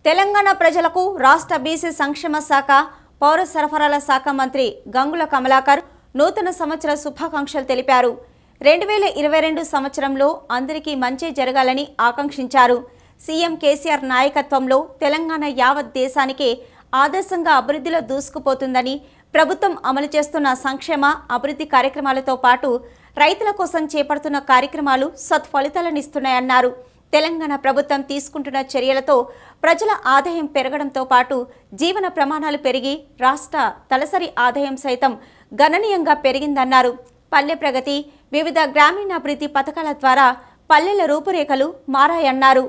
తెలంగాణ ప్రజలకు రాష్ట్ర బీసీ సంక్షేమ శాఖ పౌర సరఫరాల శాఖ మంత్రి గంగుల కమలాకర్ నూతన సంవత్సర శుభాకాంక్షలు తెలిపారు రెండు వేల ఇరవై రెండు సంవత్సరంలో అందరికీ మంచి జరగాలని ఆకాంక్షించారు సీఎం కేసీఆర్ నాయకత్వంలో తెలంగాణ యావత్ దేశానికే ఆదర్శంగా అభివృద్ధిలో దూసుకుపోతుందని ప్రభుత్వం అమలు చేస్తున్న సంక్షేమ అభివృద్ధి కార్యక్రమాలతో పాటు రైతుల కోసం చేపడుతున్న కార్యక్రమాలు సత్ఫలితాలనిస్తున్నాయన్నారు తెలంగాణ ప్రభుత్వం తీసుకుంటున్న చర్యలతో ప్రజల ఆదాయం పెరగడంతో పాటు జీవన ప్రమాణాలు పెరిగి రాష్ట్ర తలసరి ఆదాయం సైతం గణనీయంగా పెరిగిందన్నారు పల్లె ప్రగతి వివిధ గ్రామీణాభివృద్ధి పథకాల ద్వారా పల్లెల రూపురేఖలు మారాయన్నారు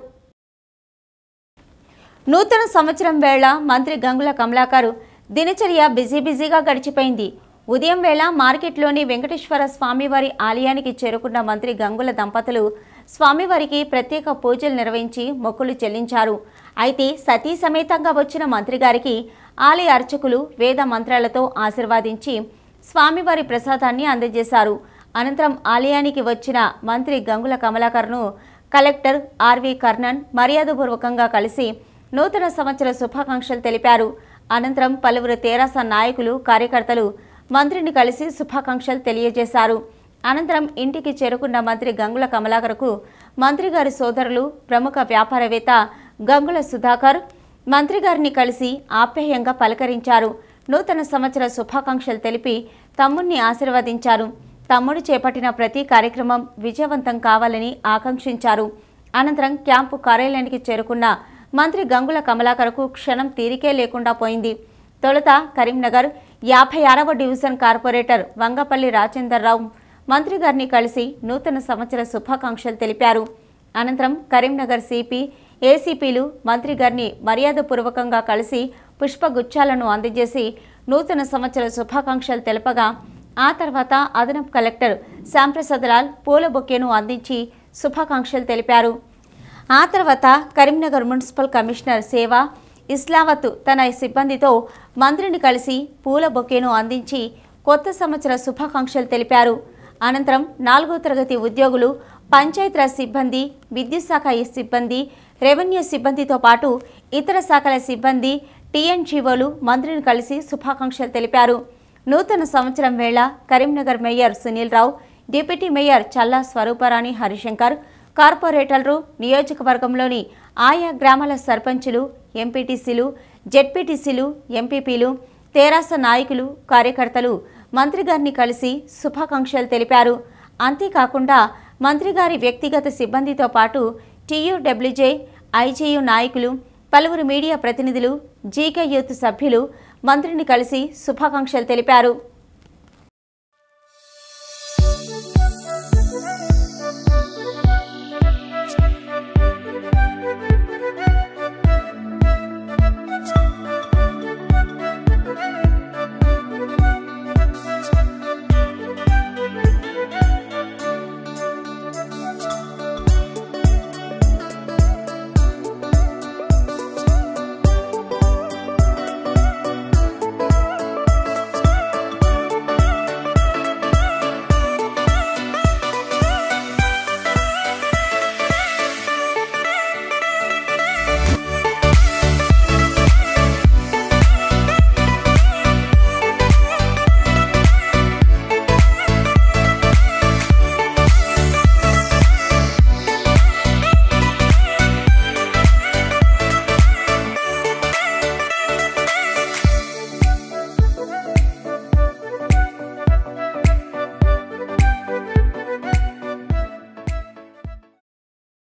నూతన సంవత్సరం వేళ మంత్రి గంగుల కమలాకర్ దినచర్య బిజీ బిజీగా గడిచిపోయింది ఉదయం వేళ మార్కెట్లోని వెంకటేశ్వర స్వామివారి ఆలయానికి చేరుకున్న మంత్రి గంగుల దంపతులు స్వామివారికి ప్రత్యేక పూజలు నిర్వహించి మొక్కులు చెల్లించారు అయితే సతీ సమేతంగా వచ్చిన మంత్రి గారికి ఆలయ అర్చకులు వేద మంత్రాలతో ఆశీర్వాదించి స్వామివారి ప్రసాదాన్ని అందజేశారు అనంతరం ఆలయానికి వచ్చిన మంత్రి గంగుల కమలాకర్ను కలెక్టర్ ఆర్వి కర్ణన్ మర్యాదపూర్వకంగా కలిసి నూతన సంవత్సర శుభాకాంక్షలు తెలిపారు అనంతరం పలువురు తెరాస నాయకులు కార్యకర్తలు మంత్రిని కలిసి శుభాకాంక్షలు తెలియజేశారు అనంతరం ఇంటికి చేరుకున్న మంత్రి గంగుల కమలాకర్కు మంత్రి గారి సోదరులు ప్రముఖ వ్యాపారవేత్త గంగుల సుధాకర్ మంత్రి గారిని కలిసి ఆప్యాయంగా పలకరించారు నూతన సంవత్సర శుభాకాంక్షలు తెలిపి తమ్ముణ్ణి ఆశీర్వదించారు తమ్ముడు చేపట్టిన ప్రతి కార్యక్రమం విజయవంతం కావాలని ఆకాంక్షించారు అనంతరం క్యాంపు కార్యాలయానికి చేరుకున్న మంత్రి గంగుల కమలాకర్కు క్షణం తీరికే లేకుండా పోయింది తొలుత కరీంనగర్ యాభై ఆరవ డివిజన్ కార్పొరేటర్ వంగపల్లి రాజేందర్రావు మంత్రి గారిని కలిసి నూతన సంవత్సర శుభాకాంక్షలు తెలిపారు అనంతరం కరీంనగర్ సిపి ఏసీపీలు మంత్రి గారిని మర్యాదపూర్వకంగా కలిసి పుష్పగుచ్చాలను అందజేసి నూతన సంవత్సర శుభాకాంక్షలు తెలపగా ఆ తర్వాత అదనపు కలెక్టర్ శ్యాంప్రసాద్ లాల్ పూల బొకేను అందించి శుభాకాంక్షలు తెలిపారు ఆ తర్వాత కరీంనగర్ మున్సిపల్ కమిషనర్ సేవ ఇస్లావత్ తన సిబ్బందితో మంత్రిని కలిసి పూల బొకేను అందించి కొత్త సంవత్సర శుభాకాంక్షలు తెలిపారు అనంతరం నాలుగో తరగతి ఉద్యోగులు పంచాయతీరాజ్ సిబ్బంది విద్యుత్ శాఖ సిబ్బంది రెవెన్యూ సిబ్బందితో పాటు ఇతర శాఖల సిబ్బంది టీఎన్జీఓలు మంత్రిని కలిసి శుభాకాంక్షలు తెలిపారు నూతన సంవత్సరం వేళ Karimnagar mayor Sunil Rao deputy mayor Challa Swaruparani Harishankar కార్పొరేటర్లు నియోజకవర్గంలోని ఆయా గ్రామాల సర్పంచులు ఎంపీటీసీలు జెడ్పీటీసీలు ఎంపీపీలు తెరాస నాయకులు కార్యకర్తలు మంత్రి గారిని కలిసి శుభాకాంక్షలు తెలిపారు అంతేకాకుండా మంత్రి గారి వ్యక్తిగత సిబ్బందితో పాటు టీయూడబ్ల్యూజే ఐజేయు నాయకులు పలువురు మీడియా ప్రతినిధులు జీకే యూత్ సభ్యులు మంత్రిని కలిసి శుభాకాంక్షలు తెలిపారు